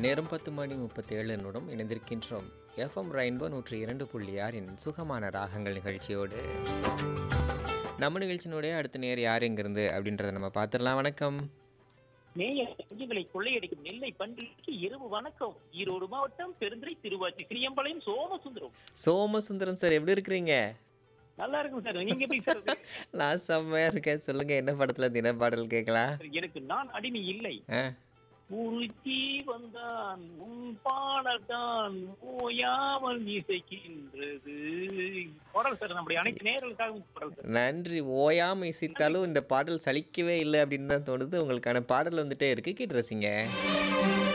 நேரம் பத்து மணி முப்பத்தேழு நிமிடம் இணைந்திருக்கின்றோம் எஃப்எம் ரெயின்போ நூற்றி இரண்டு புள்ளி ஆறின் சுகமான ராகங்கள் நிகழ்ச்சியோடு நம்ம நிகழ்ச்சியினுடைய அடுத்த நேர் யார் எங்கிருந்து அப்படின்றத நம்ம பார்த்துடலாம் வணக்கம் நேய நெஞ்சுகளை கொள்ளையடிக்கும் நெல்லை பன்றிக்கு இரவு வணக்கம் ஈரோடு மாவட்டம் பெருந்துறை திருவாச்சி கிரியம்பாளையம் சோமசுந்தரம் சோமசுந்தரம் சார் எப்படி இருக்கிறீங்க நல்லா இருக்கும் சார் நீங்க எப்படி சார் இருக்கு? நான் செம்மையா இருக்கேன் சொல்லுங்க என்ன படத்துல தினப்பாடல் கேட்கலாம் எனக்கு நான் அடிமை இல்லை ஆ, உருக்கி வந்தான் உன் பாடத்தான் ஓயாமல் இசைக்கின்றது பாடல் சார் நம்முடைய அனைத்து நேர்களுக்காகவும் பாடல் சார் நன்றி ஓயாம இசைத்தாலும் இந்த பாடல் சலிக்கவே இல்லை அப்படின்னு தான் தோணுது உங்களுக்கான பாடல் வந்துட்டே இருக்கு கேட்டு ரசிங்க